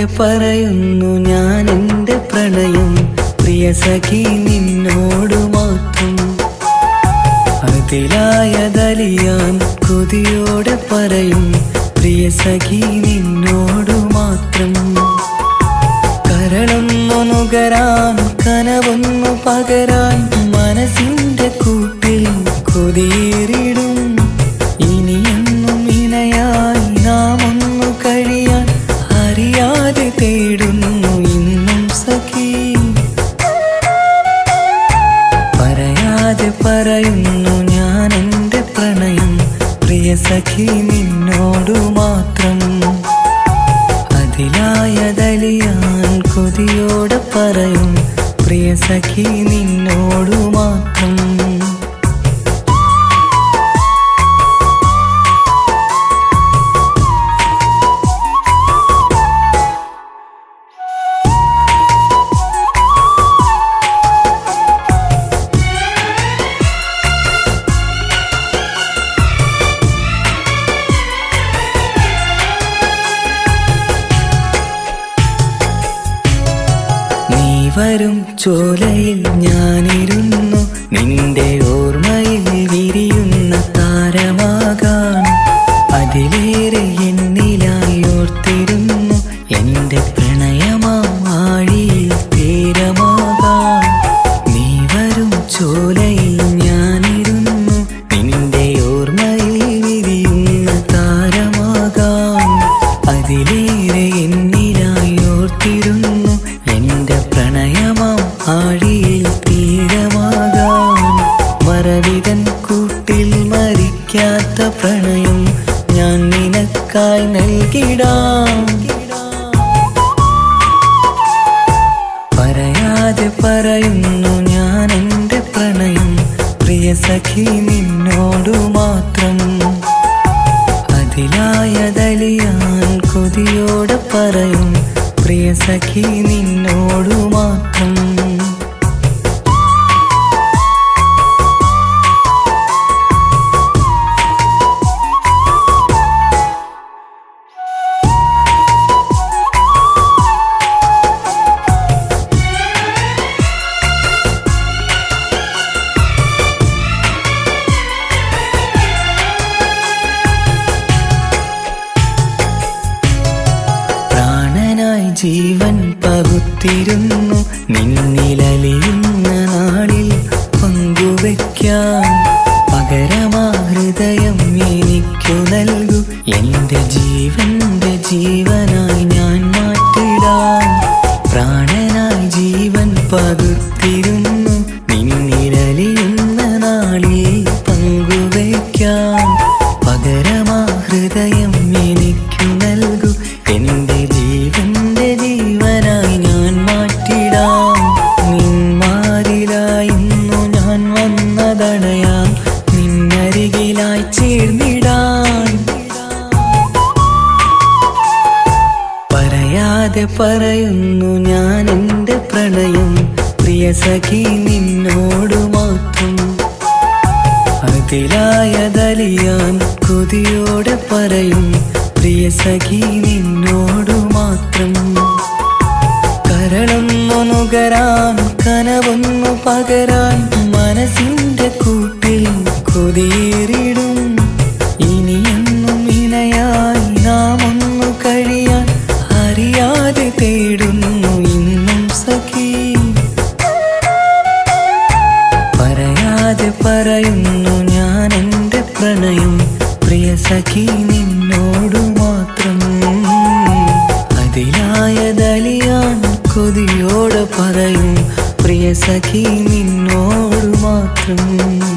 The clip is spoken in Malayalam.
പറയാതെ പറയുന്നു ഞാൻ എൻ്റെ പ്രണയം പ്രിയ സഖി നിന്നോട് മാത്രം അതിലായതലിയാൻ കൊതിയോടെ പറയും പ്രിയ സഖി നിന്നോട് മാത്രം കരളൊന്നു നുകരാൻ കനവൊന്നു പകരാൻ മനസ്സിന്റെ കൂട്ടിൽ കൊതിയേറിടും ഇനിയെന്നും ഇണയായി നാം ഒന്നു കഴിയാൻ അറിയാതെ തേടുന്നു ഇന്നും സഖി പറയാതെ പറയുന്നു ഞാൻ എൻ്റെ പ്രണയം പ്രിയ സഖി നിന്നോടു മാത്രം അതിലായതലിയാൻ കൊതിയോടെ പറയും പ്രിയ സഖി നിന്നോടു മാത്രം നീ വരും ചോലയിൽ ഞാനിരുന്നു നിന്റെ ഓർമ്മയിൽ വിരിയുന്ന താരമാകാൻ അതിലേറെ എന്നിലായി ഓർത്തിരുന്നു എന്റെ പ്രണയമാഴിയിൽ തീരമാകാൻ നീ വരും ചോലയിൽ ഞാനിരുന്നു നിന്റെ ഓർമ്മയിൽ വിരിയുന്ന താരമാകാൻ അതിലേറെ എന്നിലായി ഓർത്തിരുന്നു എന്റെ പ്രണയമാം ആഴിയിൽ തീരമാകാൻ മറവിതൻ കൂട്ടിൽ മരിക്കാത്ത പ്രണയം ഞാൻ നിനക്കായി നൽകിടാം പറയാതെ പറയുന്നു ഞാൻ എൻ്റെ പ്രണയം പ്രിയ സഖി നിന്നോടു മാത്രം അതിലായതലിയാൻ കൊതിയോടെ പറയും പ്രിയ സഖി നിന്നോടു മാത്രം പ്രാണനായി ജീവൻ പകുത്തിരുന്നു നിന്നിലലിയുന്ന നാളിൽ പങ്കുവെക്കാൻ പകരമാ ഹൃദയം എനിക്കു നൽകൂ എന്റെ ജീവന്റെ ജീവനായി ഞാൻ മാറ്റിടാം പ്രാണനായി ജീവൻ പകുത്തിരുന്നു നിന്നിലലിയുന്ന നാളിൽ പങ്കുവെക്കാൻ പകരമാ ഹൃദയം എനിക്കു നൽകൂ എന്റെ ജീവന്റെ ജീവനായി ഞാൻ മാറ്റിടാം നിന്മാരിലായി ഇന്നു ഞാൻ വന്നതണയാം നിന്നരികിലായി ചേർന്നിടാൻ പറയാതെ പറയുന്നു ഞാൻ എൻ്റെ പ്രണയം പ്രിയ സഖി നിന്നോട് മാത്രം അതിലായതലിയാൻ കൊതിയോടെ പറയും പ്രിയ സഖി നിന്നോടു മാത്രം കരളൊന്നു നുകരാൻ കനവൊന്നു പകരാൻ മനസ്സിന്റെ കൂട്ടിൽ കൊതിയേറിടും ഇനിയെന്നും ഇണയായി നാം ഒന്നു കഴിയാൻ അറിയാതെ തേടുന്നു ഇന്നും സഖി പറയാതെ പറയുന്നു ഞാൻ എൻ്റെ പ്രണയം പ്രിയ സഖി നിന്നോടു മാത്രം അതിലായതലിയാൻ കൊതിയോടെ പറയും പ്രിയ സഖി നിന്നോട് മാത്രം